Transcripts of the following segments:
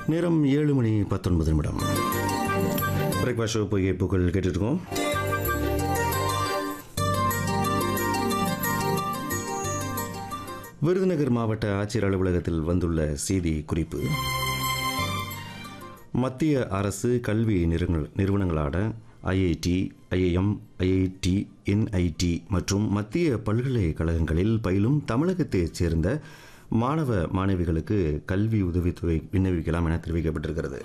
நேரம் ஏழு மணி பத்தொன்பது நிமிடம் பிரேக்ஃபாஸ்ட் ஷோ போய் புகழ் கேட்டுருக்கோம் விருதுநகர் மாவட்ட ஆட்சியர் அலுவலகத்தில் வந்துள்ள செய்தி குறிப்பு மத்திய அரசு கல்வி நிறுவன- நிறுவனங்களான ஐஐடி ஐஐஎம் ஐஐடி என்ஐடி மற்றும் மத்திய பல்கலைக்கழகங்களில் பயிலும் தமிழகத்தைச் சேர்ந்த மாணவ மாணவிகளுக்கு கல்வி உதவித்தொகை விண்ணப்பிக்கலாம் என தெரிவிக்கப்பட்டிருக்கிறது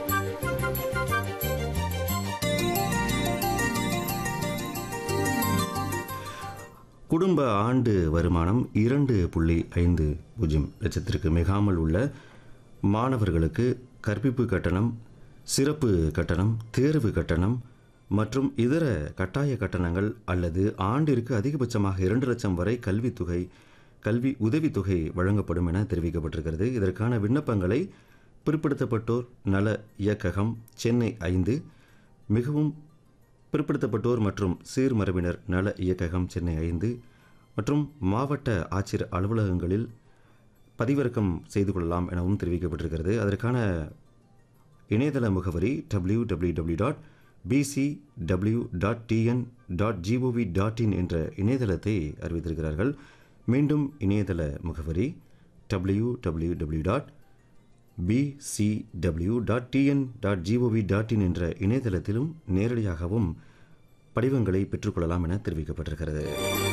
குடும்ப ஆண்டு வருமானம் இரண்டு புள்ளி ஐந்து பூஜ்ஜியம் லட்சத்திற்கு மிகாமல் உள்ள மாணவர்களுக்கு கற்பிப்பு கட்டணம் சிறப்பு கட்டணம் தேர்வு கட்டணம் மற்றும் இதர கட்டாய கட்டணங்கள் அல்லது ஆண்டிற்கு அதிகபட்சமாக இரண்டு லட்சம் வரை கல்வித்தொகை கல்வி உதவித்தொகை வழங்கப்படும் என தெரிவிக்கப்பட்டிருக்கிறது இதற்கான விண்ணப்பங்களை பிற்படுத்தப்பட்டோர் நல இயக்ககம் சென்னை ஐந்து மிகவும் பிற்படுத்தப்பட்டோர் மற்றும் சீர்மரபினர் நல இயக்ககம் சென்னை ஐந்து மற்றும் மாவட்ட ஆட்சியர் அலுவலகங்களில் பதிவிறக்கம் செய்து கொள்ளலாம் எனவும் தெரிவிக்கப்பட்டிருக்கிறது அதற்கான இணையதள முகவரி W W W dot PC W dot TN dot GOV dot in என்ற இணையதளத்தை அறிவித்திருக்கிறார்கள் மீண்டும் இணையதள முகவரி W W W dot PCW dot TN dot GOV dot in என்ற இணையதளத்திலும் நேரடியாகவும் படிவங்களை பெற்றுக்கொள்ளலாம் என தெரிவிக்கப்பட்டிருக்கிறது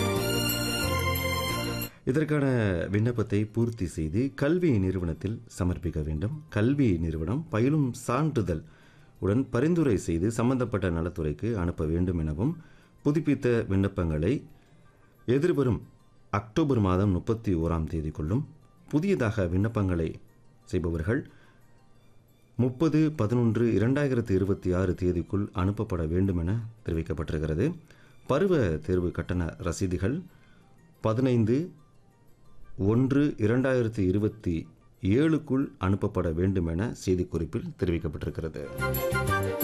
இதற்கான விண்ணப்பத்தை பூர்த்தி செய்து கல்வி நிறுவனத்தில் சமர்ப்பிக்க வேண்டும் கல்வி நிறுவனம் பயிலும் சான்றிதழ் உடன் பரிந்துரை செய்து சம்பந்தப்பட்ட நலத்துறைக்கு அனுப்ப வேண்டும் எனவும் புதுப்பித்த விண்ணப்பங்களை எதிர்வரும் அக்டோபர் மாதம் முப்பத்தி ஓராம் தேதிக்குள்ளும் புதியதாக விண்ணப்பங்களை செய்பவர்கள் முப்பது பதினொன்று இரண்டாயிரத்தி இருபத்தி ஆறு தேதிக்குள் அனுப்பப்பட வேண்டும் என தெரிவிக்கப்பட்டிருக்கிறது பருவ தேர்வு கட்டண ரசீதுகள் பதினைந்து ஒன்று இரண்டாயிரத்தி இருபத்தி ஏழுக்குள் அனுப்பப்பட வேண்டும் என செய்திக்குறிப்பில் தெரிவிக்கப்பட்டிருக்கிறது